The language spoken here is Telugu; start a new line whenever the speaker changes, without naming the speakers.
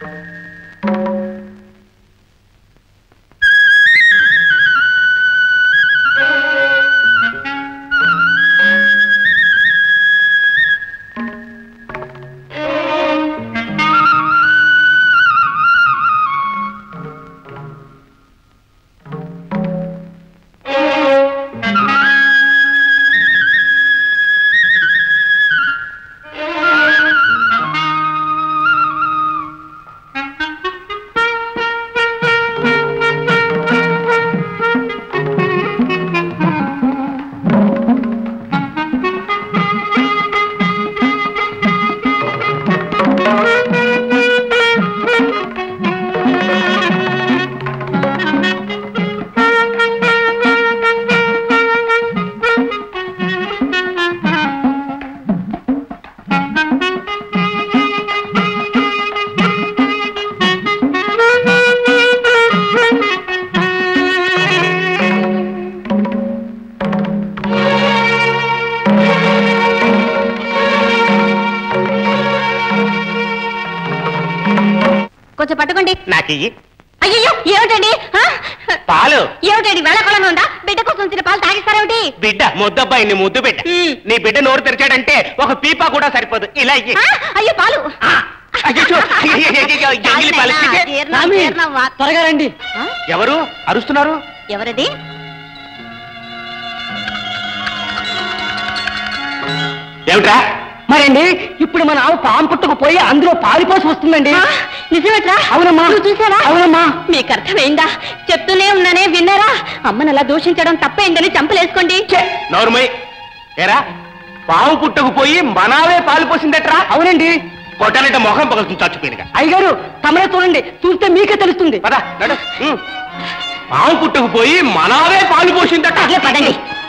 కొంచెం పట్టుకోండి
నాకు ఇయ్యి
అయ్యో ఏమిటండి ఆ?
పాలు
ఏమిటండి వేళకోళంగా ఉందా బిడ్డ కోసం వచ్చిన పాలు తాగిస్తారేమిటి
బిడ్డ ముద్దబ్బాయి నీ ముద్దు బిడ్డ
మ్.
నీ బిడ్డ నోరు తెరిచాడంటే ఒక పీపా కూడా సరిపోదు ఇలా ఇయ్యి
ఆ, అయ్యో పాలు
ఆ, అయ్యయ్యో, అయ్యయ్యయ్యయ్యో, ఎంగిలి పరిస్థితి.
జీర్ణం, జీర్ణం, వా-
త్వరగా రండి
ఆ?
ఎవరు అరుస్తున్నారు
ఎవరది
ఏమిట్రా
మరండి ఇప్పుడు మన ఆవు పాము పుట్టుకు పోయి అందులో పాలిపోసి వస్తుందండి
ఆ, నిజమేట్రా
అవునమ్మా
నువ్వు చూసావా
అవునమ్మా
మీకు అర్థమైందా చెప్తూనే ఉన్నానే విన్నారా అమ్మను అలా దూషించడం తప్పైందని చంపలేసుకోండి
నోరుమై ఏరా పాము పుట్టకు పోయి మనావే పాలు పోసిందట్రా
అవునండి
కొట్టాలంటే మొహం పగులుతుంది చచ్చిపోయినగా
అయ్యగారు తమరే చూడండి చూస్తే మీకే తెలుస్తుంది
పద నడు ఉమ్. పాము పుట్టకు పోయి మనావే పాలు పోసిందట
అట్లే పదండి